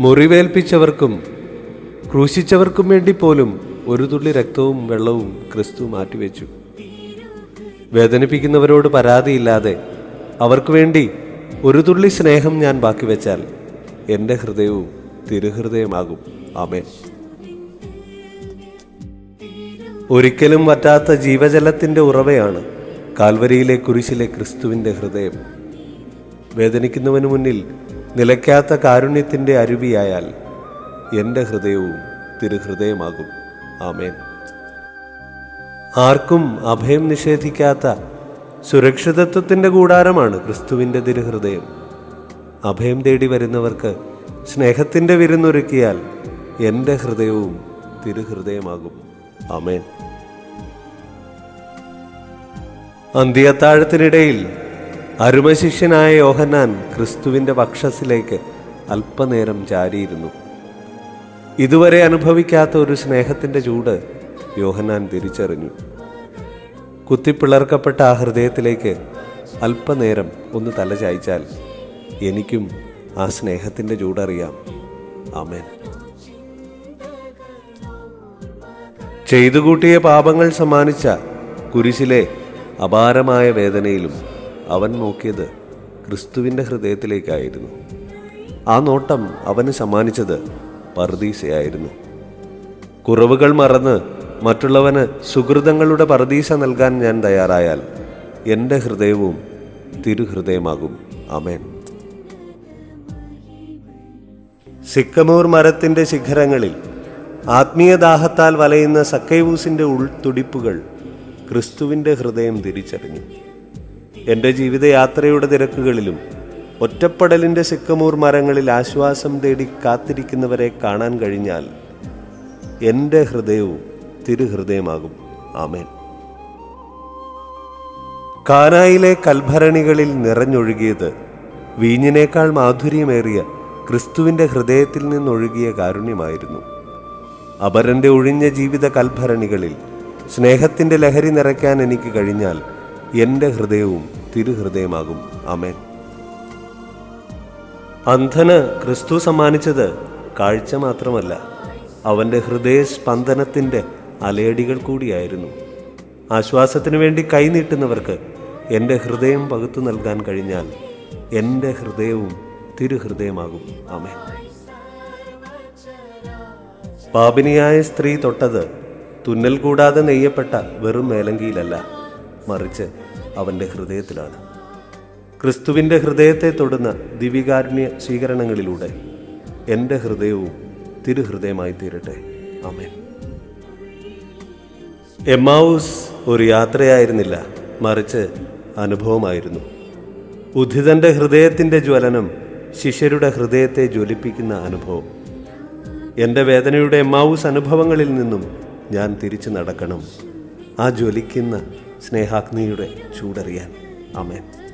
മുറിവേൽപ്പിച്ചവർക്കും ക്രൂശിച്ചവർക്കും വേണ്ടി പോലും ഒരു തുള്ളി രക്തവും വെള്ളവും ക്രിസ്തു മാറ്റിവെച്ചു വേദനിപ്പിക്കുന്നവരോട് പരാതിയില്ലാതെ അവർക്ക് വേണ്ടി ഒരു തുള്ളി സ്നേഹം ഞാൻ ബാക്കി വെച്ചാൽ എൻ്റെ ഹൃദയവും തിരുഹൃദയമാകും ആമേൻ ഒരിക്കലും വറ്റാത്ത ജീവജലത്തിൻ്റെ ഉറവയാണ് കാൽവരിയിലെ കുരിശിലെ ക്രിസ്തുവിൻ്റെ ഹൃദയം വേദനിക്കുന്നവന് മുന്നിൽ നിലയ്ക്കാത്ത കാരുണ്യത്തിൻ്റെ അരുവിയായാൽ എൻ്റെ ഹൃദയവും തിരുഹൃദയമാകും ആമേൻ ആർക്കും അഭയം നിഷേധിക്കാത്ത സുരക്ഷിതത്വത്തിൻ്റെ കൂടാരമാണ് ക്രിസ്തുവിൻ്റെ തിരുഹൃദയം അഭയം തേടി വരുന്നവർക്ക് സ്നേഹത്തിൻ്റെ വിരുന്നൊരുക്കിയാൽ എൻ്റെ ഹൃദയവും തിരുഹൃദയമാകും ആമേൻ അന്ത്യത്താഴത്തിനിടയിൽ അരുമശിഷ്യനായ യോഹന്നാൻ ക്രിസ്തുവിൻ്റെ വക്ഷസിലേക്ക് അല്പനേരം ചാരിയിരുന്നു ഇതുവരെ അനുഭവിക്കാത്ത ഒരു സ്നേഹത്തിൻ്റെ ചൂട് യോഹന്നാൻ തിരിച്ചറിഞ്ഞു കുത്തിപ്പിളർക്കപ്പെട്ട ആ ഹൃദയത്തിലേക്ക് അല്പനേരം ഒന്ന് തലചായ്ച്ചാൽ എനിക്കും ആ സ്നേഹത്തിൻ്റെ ചൂടറിയാം ആമേൻ ചെയ്തു കൂട്ടിയ പാപങ്ങൾ സമ്മാനിച്ച കുരിശിലെ അപാരമായ വേദനയിലും അവൻ നോക്കിയത് ക്രിസ്തുവിൻ്റെ ഹൃദയത്തിലേക്കായിരുന്നു ആ നോട്ടം അവന് സമ്മാനിച്ചത് പർദീസയായിരുന്നു കുറവുകൾ മറന്ന് മറ്റുള്ളവന് സുഹൃതങ്ങളുടെ പർദീസ നൽകാൻ ഞാൻ തയ്യാറായാൽ എൻ്റെ ഹൃദയവും തിരുഹൃദയമാകും അമേൻ സിക്കമൂർ മരത്തിൻ്റെ ശിഖരങ്ങളിൽ ആത്മീയദാഹത്താൽ വലയുന്ന സക്കൈവൂസിൻ്റെ ഉൾത്തുടിപ്പുകൾ ക്രിസ്തുവിൻ്റെ ഹൃദയം തിരിച്ചറിഞ്ഞു എൻ്റെ ജീവിതയാത്രയുടെ തിരക്കുകളിലും ഒറ്റപ്പെടലിൻ്റെ സിക്കമൂർ മരങ്ങളിൽ ആശ്വാസം തേടി കാത്തിരിക്കുന്നവരെ കാണാൻ കഴിഞ്ഞാൽ എൻ്റെ ഹൃദയവും തിരുഹൃദയമാകും ആമേൻ കാനായിലെ കൽഭരണികളിൽ നിറഞ്ഞൊഴുകിയത് വീഞ്ഞിനേക്കാൾ മാധുര്യമേറിയ ക്രിസ്തുവിൻ്റെ ഹൃദയത്തിൽ നിന്നൊഴുകിയ കാരുണ്യമായിരുന്നു അപരന്റെ ഒഴിഞ്ഞ ജീവിത കൽഭരണികളിൽ സ്നേഹത്തിൻ്റെ ലഹരി നിറയ്ക്കാൻ എനിക്ക് കഴിഞ്ഞാൽ എൻ്റെ ഹൃദയവും തിരുഹൃദയമാകും അമേൻ അന്ധന് ക്രിസ്തു സമ്മാനിച്ചത് കാഴ്ച മാത്രമല്ല അവൻ്റെ ഹൃദയ സ്പന്ദനത്തിൻ്റെ അലയടികൾ കൂടിയായിരുന്നു ആശ്വാസത്തിനു വേണ്ടി കൈനീട്ടുന്നവർക്ക് എൻ്റെ ഹൃദയം പകുത്തു നൽകാൻ കഴിഞ്ഞാൽ എൻ്റെ ഹൃദയവും തിരുഹൃദയമാകും അമേൻ പാപിനിയായ സ്ത്രീ തൊട്ടത് തുന്നൽ കൂടാതെ നെയ്യപ്പെട്ട വെറും മേലങ്കിയിലല്ല മറിച്ച് അവൻ്റെ ഹൃദയത്തിലാണ് ക്രിസ്തുവിൻ്റെ ഹൃദയത്തെ തൊടുന്ന ദിവികാരുണ്യ സ്വീകരണങ്ങളിലൂടെ എൻ്റെ ഹൃദയവും തിരുഹൃദയമായി തീരട്ടെ ആമേൻ എമ്മാവൂസ് ഒരു യാത്രയായിരുന്നില്ല മറിച്ച് അനുഭവമായിരുന്നു ഉദ്ധിതന്റെ ഹൃദയത്തിൻ്റെ ജ്വലനം ശിഷ്യരുടെ ഹൃദയത്തെ ജ്വലിപ്പിക്കുന്ന അനുഭവം എൻ്റെ വേദനയുടെ എമ്മാവൂസ് അനുഭവങ്ങളിൽ നിന്നും ഞാൻ തിരിച്ചു നടക്കണം ആ ജ്വലിക്കുന്ന സ്നേഹാഗ്നിയുടെ ചൂടറിയാൻ ആമേൻ